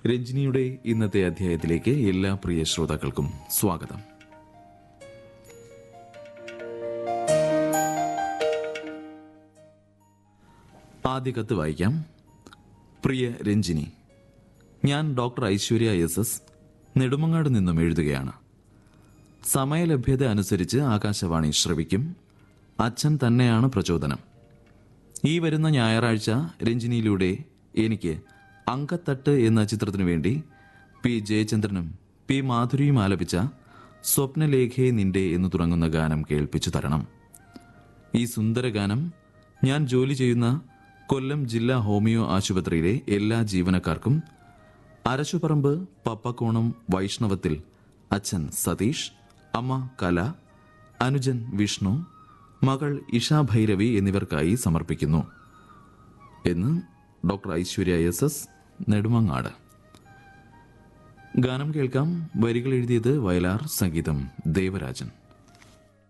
രഞ്ജിനിയുടെ ഇന്നത്തെ അധ്യായത്തിലേക്ക് എല്ലാ പ്രിയ ശ്രോതാക്കൾക്കും സ്വാഗതം ആദ്യ കത്ത് വായിക്കാം പ്രിയ രഞ്ജിനി ഞാൻ doctor Aishwarya S S Nedumangad നിന്നും എഴുതുകയാണ് സമയലഭ്യത അനുസരിച്ച് ആകാശവാണി ശ്രവിക്കും അച്ഛൻ തന്നെയാണ് പ്രചോദനം ഈ വരുന്ന ഞായറാഴ്ച രഞ്ജിനിയിലൂടെ എനിക്ക് അങ്കത്തട്ട് എന്ന ചിത്രത്തിനു വേണ്ടി പി ജയചന്ദ്രനും പി മാധുരിയും ആലപിച്ച സ്വപ്നലേഖയെ നിന്റെ എന്ന് തുടങ്ങുന്ന ഗാനം കേൾപ്പിച്ചു തരണം ഈ സുന്ദര ഗാനം ഞാൻ ജോലി ചെയ്യുന്ന കൊല്ലം ജില്ലാ ഹോമിയോ ആശുപത്രിയിലെ എല്ലാ ജീവനക്കാർക്കും അരശുപറമ്പ് പപ്പക്കോണം വൈഷ്ണവത്തിൽ അച്ഛൻ സതീഷ് അമ്മ കല അനുജൻ വിഷ്ണു മകൾ ഇഷ ഭൈരവി എന്നിവർക്കായി സമർപ്പിക്കുന്നു എന്ന് doctor Aishwarya S S Nedumangad ഗാനം കേൾക്കാം വരികൾ എഴുതിയത് വയലാർ സംഗീതം ദേവരാജൻ